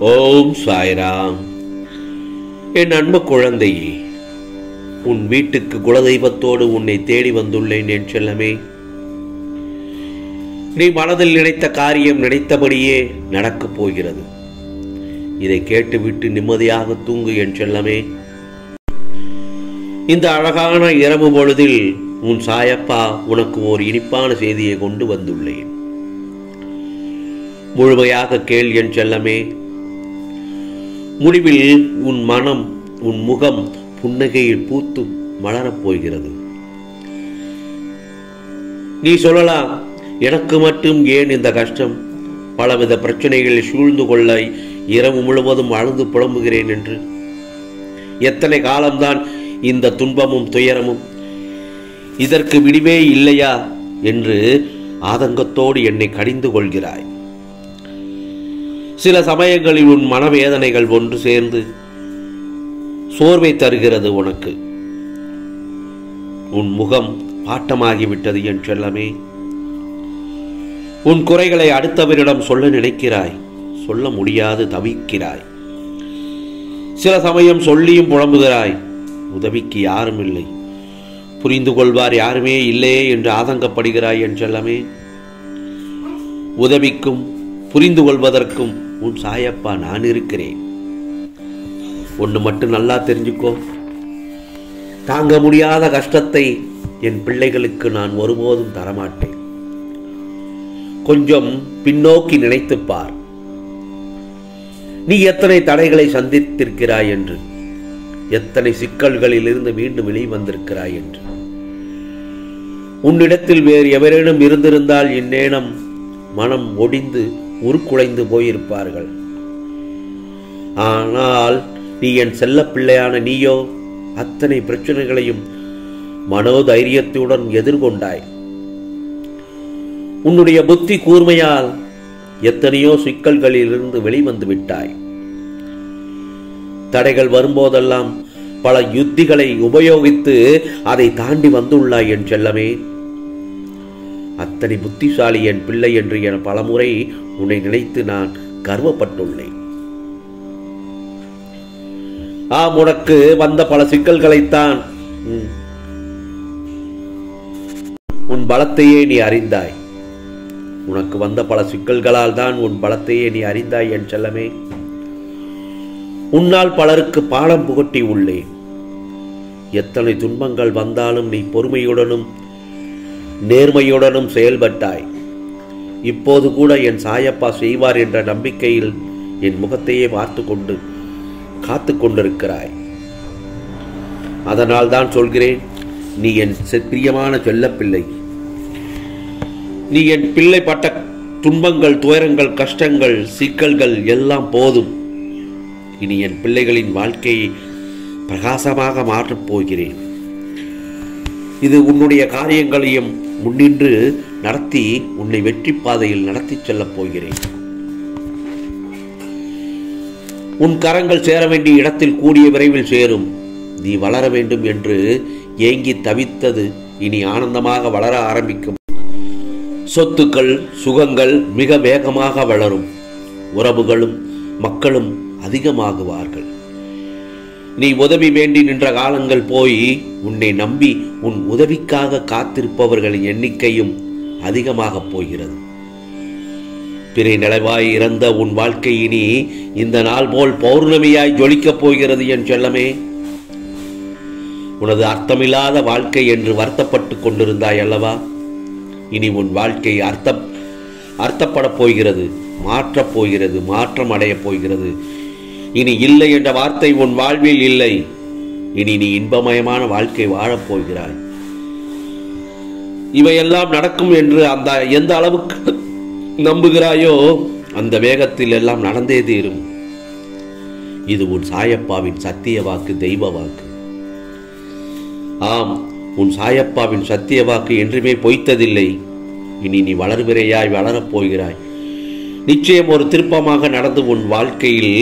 ஓம் சாய்ராம் என் அன்பு குழந்தையே உன் வீட்டுக்கு குலதெய்வத்தோடு உன்னை தேடி வந்துள்ளேன் என் செல்லமே நீ மனதில் நினைத்த காரியம் நினைத்தபடியே நடக்கப் போகிறது இதை கேட்டுவிட்டு நிம்மதியாக தூங்கு என் செல்லமே இந்த அழகான இரவு பொழுதில் உன் சாயப்பா உனக்கு ஓர் இனிப்பான செய்தியை கொண்டு வந்துள்ளேன் முழுமையாக கேள் என் செல்லமே முடிவில் உன் மனம் உன் முகம் புன்னகையில் பூத்து மலரப் போகிறது நீ சொல்லலாம் எனக்கு மட்டும் ஏன் இந்த கஷ்டம் பலவித பிரச்சனைகளில் சூழ்ந்து கொள்ள இரவு முழுவதும் அழுது புலம்புகிறேன் என்று எத்தனை காலம்தான் இந்த துன்பமும் துயரமும் இதற்கு விடிவே இல்லையா என்று ஆதங்கத்தோடு என்னை கடிந்து கொள்கிறாய் சில சமயங்களில் உன் மனவேதனைகள் ஒன்று சேர்ந்து சோர்வை தருகிறது உனக்கு உன் முகம் பாட்டமாகிவிட்டது என் செல்லமே உன் குறைகளை அடுத்தவரிடம் சொல்ல நினைக்கிறாய் சொல்ல முடியாது தவிக்கிறாய் சில சமயம் சொல்லியும் புலம்புகிறாய் உதவிக்கு யாரும் இல்லை புரிந்து கொள்வார் யாருமே இல்லையே என்று ஆதங்கப்படுகிறாய் என் செல்லமே உதவிக்கும் புரிந்து கொள்வதற்கும் உன் சாயப்பா நான் இருக்கிறேன் ஒன்று மட்டும் நல்லா தெரிஞ்சுக்கோ தாங்க முடியாத கஷ்டத்தை என் பிள்ளைகளுக்கு நான் ஒருபோதும் தரமாட்டேன் கொஞ்சம் பின்னோக்கி நினைத்துப் பார் நீ எத்தனை தடைகளை சந்தித்திருக்கிறாய் என்று எத்தனை சிக்கல்களில் இருந்து மீண்டும் வெளிவந்திருக்கிறாய் என்று உன்னிடத்தில் வேறு எவரேனும் இருந்திருந்தால் இந்நேரம் மனம் ஒடிந்து உருக்குலைந்து போயிருப்பார்கள் ஆனால் நீ என் செல்ல பிள்ளையான நீயோ அத்தனை பிரச்சனைகளையும் மனோதைரியத்துடன் எதிர்கொண்டாய் உன்னுடைய புத்தி கூர்மையால் எத்தனையோ சிக்கல்களிலிருந்து வெளிவந்து விட்டாய் தடைகள் வரும்போதெல்லாம் பல யுத்திகளை உபயோகித்து அதை தாண்டி வந்துள்ளாய் என் செல்லமே அத்தனை புத்திசாலி என் பிள்ளை என்று என பலமுறை உன்னை நினைத்து நான் கர்வப்பட்டுள்ளேன் ஆம் உனக்கு வந்த பல சிக்கல்களைத்தான் ம், உன் பலத்தையே நீ அறிந்தாய் உனக்கு வந்த பல சிக்கல்களால் தான் உன் பலத்தையே நீ அறிந்தாய் என் செல்லமே உன்னால் பலருக்கு பாடம் புகட்டி உள்ளேன் எத்தனை துன்பங்கள் வந்தாலும் நீ பொறுமையுடனும் நேர்மையுடனும் செயல்பட்டாய் இப்போது கூட என் சாயப்பா செய்வார் என்ற நம்பிக்கையில் என் முகத்தையே பார்த்து கொண்டு காத்து கொண்டிருக்கிறாய் அதனால் தான் சொல்கிறேன் நீ என் செ- பிரியமான செல்லப்பிள்ளை நீ என் பிள்ளை பட்ட துன்பங்கள் துயரங்கள் கஷ்டங்கள் சிக்கல்கள் எல்லாம் போதும் இனி என் பிள்ளைகளின் வாழ்க்கையை பிரகாசமாக மாற்றப் போகிறேன் இது உன்னுடைய காரியங்களையும் முன்னின்று நடத்தி உன்னை வெற்றி பாதையில் நடத்திச் செல்லப் போகிறேன் உன் கரங்கள் சேர வேண்டிய இடத்தில் கூடிய விரைவில் சேரும் நீ வளர வேண்டும் என்று ஏங்கி தவித்தது இனி ஆனந்தமாக வளர ஆரம்பிக்கும் சொத்துக்கள் சுகங்கள் மிக வேகமாக வளரும் உறவுகளும் மக்களும் அதிகமாகுவார்கள் நீ உதவி வேண்டி நின்ற காலங்கள் போய் உன்னை நம்பி உன் உதவிக்காக காத்திருப்பவர்களின் எண்ணிக்கையும் அதிகமாகப் போகிறது பிறை நிலவாய் இறந்த உன் வாழ்க்கை இனி இந்த நாள் போல் பௌர்ணமியாய் ஜொலிக்கப் போகிறது என் செல்லமே உனது அர்த்தமில்லாத வாழ்க்கை என்று வருத்தப்பட்டுக் கொண்டிருந்தாய் அல்லவா இனி உன் வாழ்க்கை அர்த்தம் அர்த்தப்படப் போகிறது மாற்றப் போகிறது மாற்றம் அடையப் போகிறது இனி இல்லை என்ற வார்த்தை உன் வாழ்வில் இல்லை இனி நீ இன்பமயமான வாழ்க்கை வாழப் போகிறாய் இவையெல்லாம் நடக்கும் என்று அந்த எந்த அளவுக்கு நம்புகிறாயோ அந்த வேகத்தில் எல்லாம் நடந்தே தீரும் இது உன் சாயப்பாவின் சத்திய வாக்கு தெய்வ வாக்கு ஆம் உன் சாயப்பாவின் சத்திய வாக்கு என்றுமே பொய்த்ததில்லை இனி நீ வளர்விரையாய் வளரப் போகிறாய் நிச்சயம் ஒரு திருப்பமாக நடந்து உன் வாழ்க்கையில்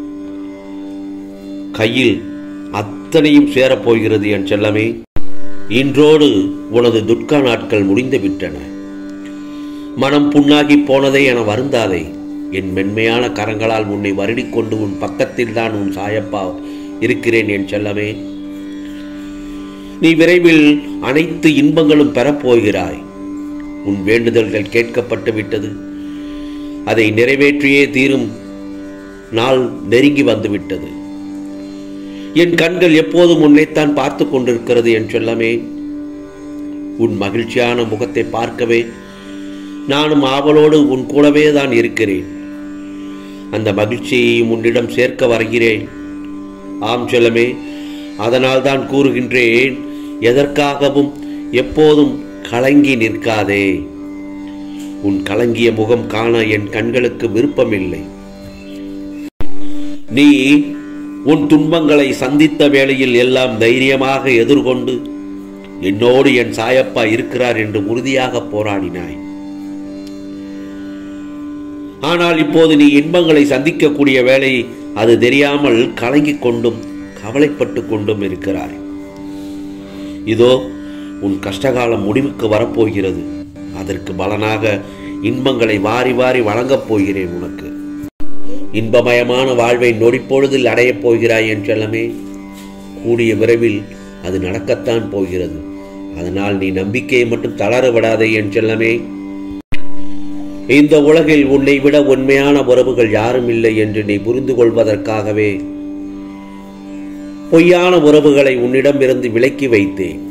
கையில் அத்தனையும் சேரப்போகிறது என் செல்லமே இன்றோடு உனது துர்க்கா நாட்கள் முடிந்து விட்டன மனம் புண்ணாகி போனதே என வருந்தாதே என் மென்மையான கரங்களால் உன்னை வருடிக் கொண்டு உன் பக்கத்தில் தான் உன் சாயப்பா இருக்கிறேன் என் செல்லமே நீ விரைவில் அனைத்து இன்பங்களும் பெறப்போகிறாய் உன் வேண்டுதல்கள் கேட்கப்பட்டு விட்டது அதை நிறைவேற்றியே தீரும் நாள் நெருங்கி வந்துவிட்டது என் கண்கள் எப்போதும் உன்னைத்தான் பார்த்து கொண்டிருக்கிறது என் செல்லமே உன் மகிழ்ச்சியான முகத்தை பார்க்கவே நானும் ஆவலோடு உன் கூடவே தான் இருக்கிறேன் அந்த மகிழ்ச்சியையும் உன்னிடம் சேர்க்க வருகிறேன் ஆம் செல்லமே அதனால் தான் கூறுகின்றேன் எதற்காகவும் எப்போதும் கலங்கி நிற்காதே உன் கலங்கிய முகம் காண என் கண்களுக்கு விருப்பமில்லை நீ உன் துன்பங்களை சந்தித்த வேளையில் எல்லாம் தைரியமாக எதிர்கொண்டு என்னோடு என் சாயப்பா இருக்கிறார் என்று உறுதியாக போராடினாய் ஆனால் இப்போது நீ இன்பங்களை சந்திக்கக்கூடிய வேளை அது தெரியாமல் கலங்கிக் கொண்டும் கவலைப்பட்டு கொண்டும் இருக்கிறாய் இதோ உன் கஷ்டகாலம் முடிவுக்கு வரப்போகிறது அதற்கு பலனாக இன்பங்களை வாரி வாரி வழங்கப் போகிறேன் உனக்கு இன்பமயமான வாழ்வை நொடிப்பொழுதில் அடையப் போகிறாய் என் செல்லமே கூடிய விரைவில் அது நடக்கத்தான் போகிறது அதனால் நீ நம்பிக்கையை மட்டும் தளர விடாதே என் செல்லமே இந்த உலகில் உன்னை விட உண்மையான உறவுகள் யாரும் இல்லை என்று நீ புரிந்து கொள்வதற்காகவே பொய்யான உறவுகளை உன்னிடமிருந்து விலக்கி வைத்தேன்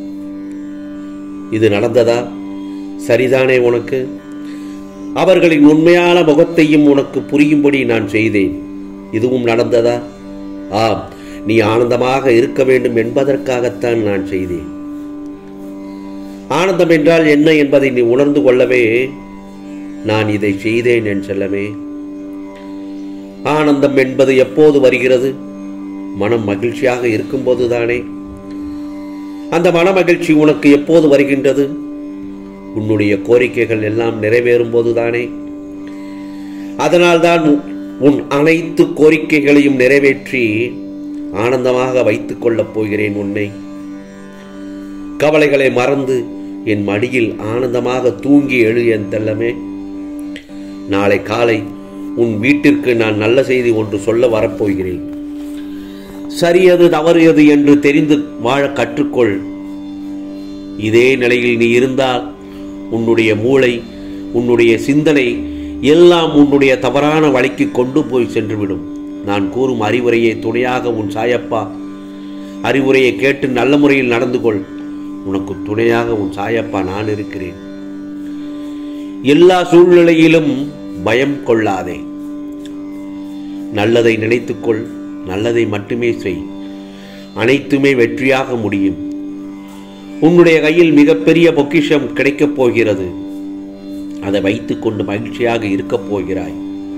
இது நடந்ததா சரிதானே உனக்கு அவர்களின் உண்மையான முகத்தையும் உனக்கு புரியும்படி நான் செய்தேன் இதுவும் நடந்ததா ஆம் நீ ஆனந்தமாக இருக்க வேண்டும் என்பதற்காகத்தான் நான் செய்தேன் ஆனந்தம் என்றால் என்ன என்பதை நீ உணர்ந்து கொள்ளவே நான் இதை செய்தேன் என் செல்லமே ஆனந்தம் என்பது எப்போது வருகிறது மனம் மகிழ்ச்சியாக இருக்கும்போது தானே அந்த மன மகிழ்ச்சி உனக்கு எப்போது வருகின்றது உன்னுடைய கோரிக்கைகள் எல்லாம் நிறைவேறும் போதுதானே அதனால்தான் உன் அனைத்து கோரிக்கைகளையும் நிறைவேற்றி ஆனந்தமாக வைத்துக் கொள்ளப் போகிறேன் உன்னை கவலைகளை மறந்து என் மடியில் ஆனந்தமாக தூங்கி எழு என் தெல்லமே நாளை காலை உன் வீட்டிற்கு நான் நல்ல செய்தி ஒன்று சொல்ல வரப்போகிறேன் சரியது தவறியது என்று தெரிந்து வாழ கற்றுக்கொள் இதே நிலையில் நீ இருந்தால் உன்னுடைய மூளை உன்னுடைய சிந்தனை எல்லாம் உன்னுடைய தவறான வழிக்கு கொண்டு போய் சென்றுவிடும் நான் கூறும் அறிவுரையை துணையாக உன் சாயப்பா அறிவுரையை கேட்டு நல்ல முறையில் நடந்து கொள் உனக்கு துணையாக உன் சாயப்பா நான் இருக்கிறேன் எல்லா சூழ்நிலையிலும் பயம் கொள்ளாதே நல்லதை நினைத்துக்கொள் நல்லதை மட்டுமே செய் அனைத்துமே வெற்றியாக முடியும் உன்னுடைய கையில் மிகப்பெரிய பொக்கிஷம் கிடைக்கப் போகிறது அதை வைத்துக்கொண்டு மகிழ்ச்சியாக இருக்கப் போகிறாய்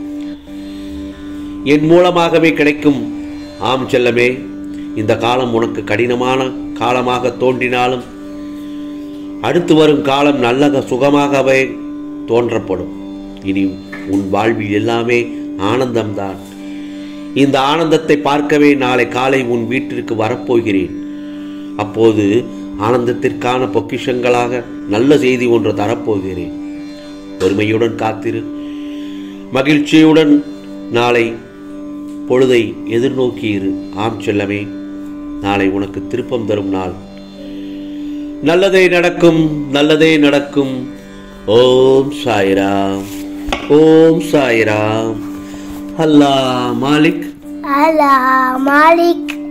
என் மூலமாகவே கிடைக்கும் ஆம் செல்லமே இந்த காலம் உனக்கு கடினமான காலமாக தோன்றினாலும் அடுத்து வரும் காலம் நல்ல சுகமாகவே தோன்றப்படும் இனி உன் வாழ்வில் எல்லாமே ஆனந்தம்தான் இந்த ஆனந்தத்தை பார்க்கவே நாளை காலை உன் வீட்டிற்கு வரப்போகிறேன் அப்போது ஆனந்தத்திற்கான பொக்கிஷங்களாக நல்ல செய்தி ஒன்று தரப்போகிறேன் பொறுமையுடன் காத்திரு மகிழ்ச்சியுடன் நாளை பொழுதை எதிர்நோக்கி இரு ஆம் செல்லமே நாளை உனக்கு திருப்பம் தரும் நாள் நல்லதே நடக்கும் நல்லதே நடக்கும் ஓம் சாய்ராம் ஓம் சாய்ராம் அல்லா மாலிக் Allah Malik